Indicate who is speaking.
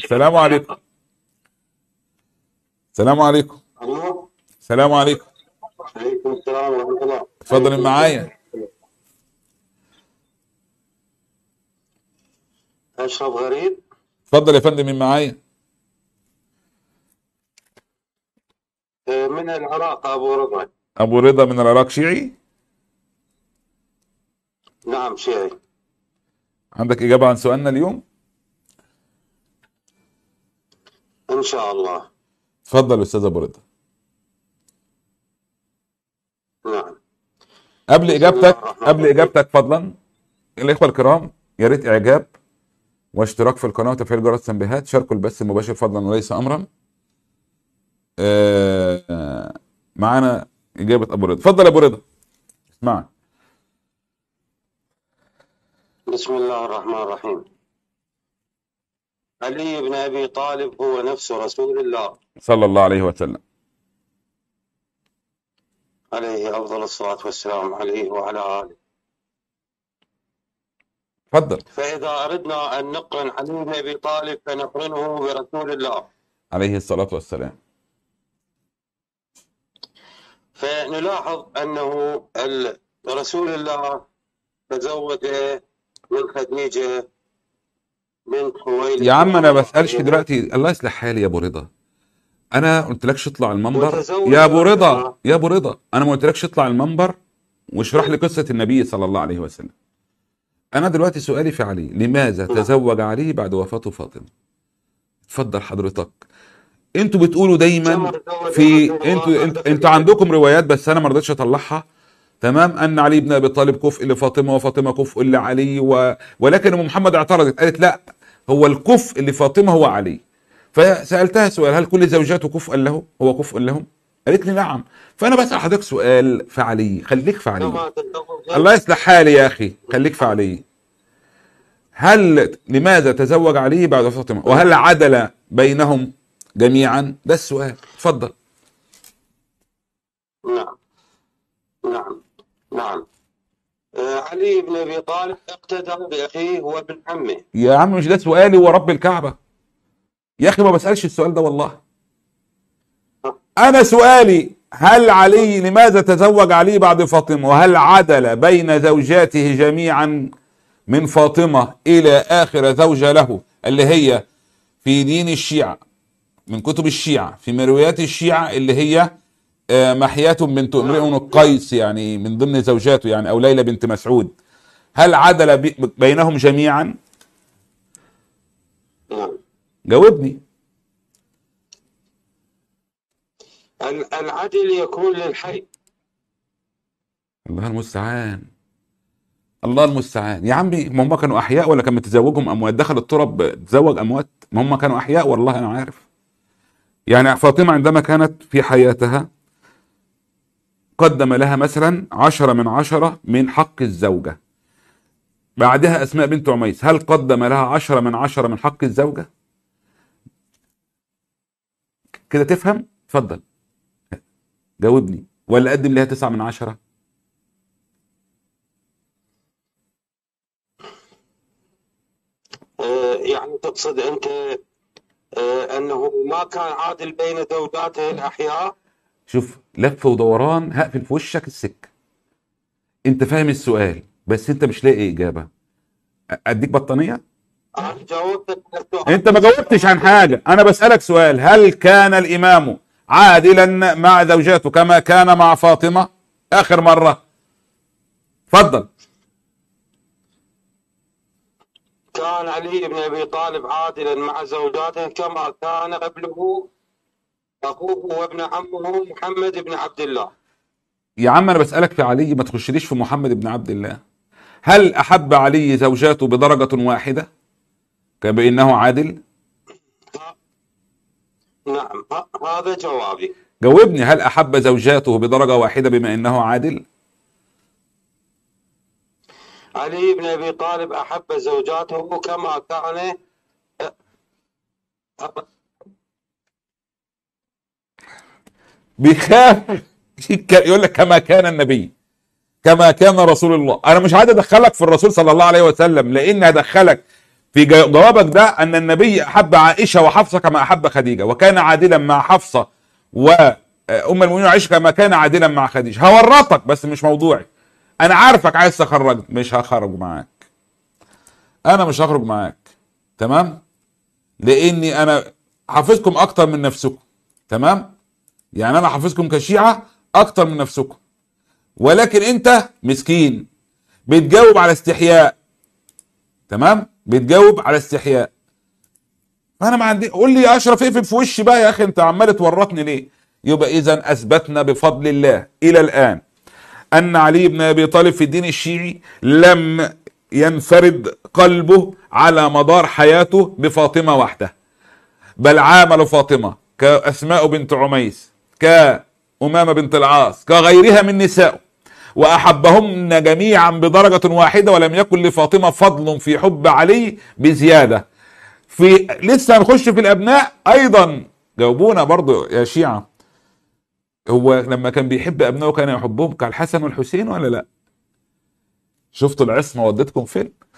Speaker 1: السلام عليكم السلام عليكم
Speaker 2: الو
Speaker 1: السلام عليكم
Speaker 2: عليكم السلام ورحمه الله
Speaker 1: اتفضل معايا
Speaker 2: اشرف غريب
Speaker 1: اتفضل يا فندم من معايا
Speaker 2: آه، من العراق ابو رضا
Speaker 1: ابو رضا من العراق شيعي
Speaker 2: نعم شيعي
Speaker 1: عندك اجابه عن سؤالنا اليوم
Speaker 2: ان شاء الله
Speaker 1: اتفضل استاذ ابو رضا
Speaker 2: نعم
Speaker 1: قبل
Speaker 2: بسم
Speaker 1: اجابتك
Speaker 2: الله الرحمن
Speaker 1: قبل
Speaker 2: الرحيم.
Speaker 1: اجابتك فضلا الاخوه الكرام يا ريت اعجاب واشتراك في القناه وتفعيل جرس التنبيهات شاركوا البث المباشر فضلا وليس امرا آه، معانا اجابه ابو رضا اتفضل يا ابو رضا اسمعك
Speaker 2: بسم الله الرحمن الرحيم علي بن ابي طالب هو نفس رسول الله
Speaker 1: صلى الله عليه وسلم
Speaker 2: عليه افضل الصلاه والسلام عليه وعلى اله
Speaker 1: اتفضل
Speaker 2: فاذا اردنا ان نقرن علي بن ابي طالب فنقرنه برسول الله
Speaker 1: عليه الصلاه والسلام
Speaker 2: فنلاحظ انه ال- رسول الله تزوج من خديجه بنت خويلد
Speaker 1: يا عم انا بسالش دلوقتي الله يصلح حالي يا ابو رضا انا قلت لكش اطلع المنبر
Speaker 2: وتزوج
Speaker 1: يا ابو رضا
Speaker 2: رجلا.
Speaker 1: يا ابو رضا انا ما قلتلكش اطلع المنبر واشرح لي قصه النبي صلى الله عليه وسلم انا دلوقتي سؤالي في علي لماذا
Speaker 2: نعم.
Speaker 1: تزوج علي بعد وفاه فاطمه اتفضل حضرتك انتوا بتقولوا دايما
Speaker 2: كما تزوج
Speaker 1: في
Speaker 2: رسول الله
Speaker 1: انتوا
Speaker 2: بعد
Speaker 1: انتوا,
Speaker 2: خديجة.
Speaker 1: انتوا عندكم روايات بس انا ما رضيتش اطلعها تمام ان علي بن ابي طالب كفء لفاطمه وفاطمه كفء لعلي و... ولكن ام محمد اعترضت قالت لا هو الكفء لفاطمه هو علي فسالتها سؤال هل كل زوجاته كفءا له هو كفء لهم قالت لي نعم فانا بسال حضرتك سؤال في علي خليك في علي
Speaker 2: كما تزوج
Speaker 1: الله يصلح حالي يا اخي خليك في علي هل لماذا تزوج علي بعد فاطمه وهل عدل بينهم جميعا ده السؤال اتفضل
Speaker 2: نعم نعم نعم آه، علي بن ابي طالب اقتدى باخيه وابن عمه
Speaker 1: يا عم مش ده سؤالي ورب الكعبه يا اخي ما بسالش السؤال ده والله انا سؤالي هل علي لماذا تزوج علي بعد فاطمه وهل عدل بين زوجاته جميعا من فاطمه الى اخر زوجه له اللي هي في دين الشيعه من كتب الشيعه في مرويات الشيعه اللي هي آه، محياة بنت امرئ القيس يعني من ضمن زوجاته يعني او ليلى بنت مسعود هل عدل بي- بينهم جميعا
Speaker 2: نعم
Speaker 1: جاوبني
Speaker 2: ال- العدل يكون للحي
Speaker 1: الله المستعان الله المستعان يا عمي ما هم كانوا احياء ولا كان متزوجهم اموات دخل التراب تزوج اموات ما هم كانوا احياء والله انا عارف يعني فاطمه عندما كانت في حياتها قدم لها مثلا عشرة من عشرة من حق الزوجة بعدها أسماء بنت عميس هل قدم لها عشرة من عشرة من حق الزوجة كده تفهم اتفضل جاوبني ولا قدم لها تسعة من عشرة
Speaker 2: آه، يعني تقصد انت آه، انه ما كان عادل بين زوجاته الاحياء
Speaker 1: شوف لف ودوران هقفل في وشك السكة انت فاهم السؤال بس انت مش لاقي اجابة أ- اديك بطانية
Speaker 2: انا جاوبتك على السؤال
Speaker 1: انت ما جاوبتش عن حاجة انا بسألك سؤال هل كان الامام عادلا مع زوجاته كما كان مع فاطمة اخر مرة اتفضل
Speaker 2: كان علي بن ابي طالب عادلا مع زوجاته كما كان قبله اخوه وابن عمه محمد بن عبد الله
Speaker 1: يا عم انا بسألك في علي ما تخشليش في محمد بن عبد الله هل احب علي زوجاته بدرجة واحدة كبانه عادل
Speaker 2: نعم ه- هذا جوابي
Speaker 1: جاوبني هل احب زوجاته بدرجة واحدة بما انه عادل
Speaker 2: علي بن ابي طالب احب زوجاته كما كان
Speaker 1: بيخاف يقول لك كما كان النبي كما كان رسول الله انا مش عايز ادخلك في الرسول صلى الله عليه وسلم لان هدخلك في جا- جوابك ده ان النبي احب عائشه وحفصه كما احب خديجه وكان عادلا مع حفصه وام المؤمنين عائشه كما كان عادلا مع خديجه هورطك بس مش موضوعي انا عارفك عايز تخرجني مش هخرج معاك انا مش هخرج معاك تمام لاني انا حافظكم اكتر من نفسكم تمام يعني انا حافظكم كشيعه اكتر من نفسكم ولكن انت مسكين بتجاوب على استحياء تمام بتجاوب على استحياء انا ما عندي قول لي يا اشرف اقفل في وشي بقى يا اخي انت عمال تورطني ليه يبقى اذا اثبتنا بفضل الله الى الان ان علي بن ابي طالب في الدين الشيعي لم ينفرد قلبه على مدار حياته بفاطمه وحده بل عامل فاطمه كاسماء بنت عميس كأمامة بنت العاص كغيرها من نسائه وأحبهن جميعا بدرجة واحدة ولم يكن لفاطمة فضل في حب علي بزيادة في لسه هنخش في الأبناء أيضا جاوبونا برضو يا شيعة هو لما كان بيحب أبنائه كان يحبهم كالحسن والحسين ولا لا شفتوا العصمة ودتكم فين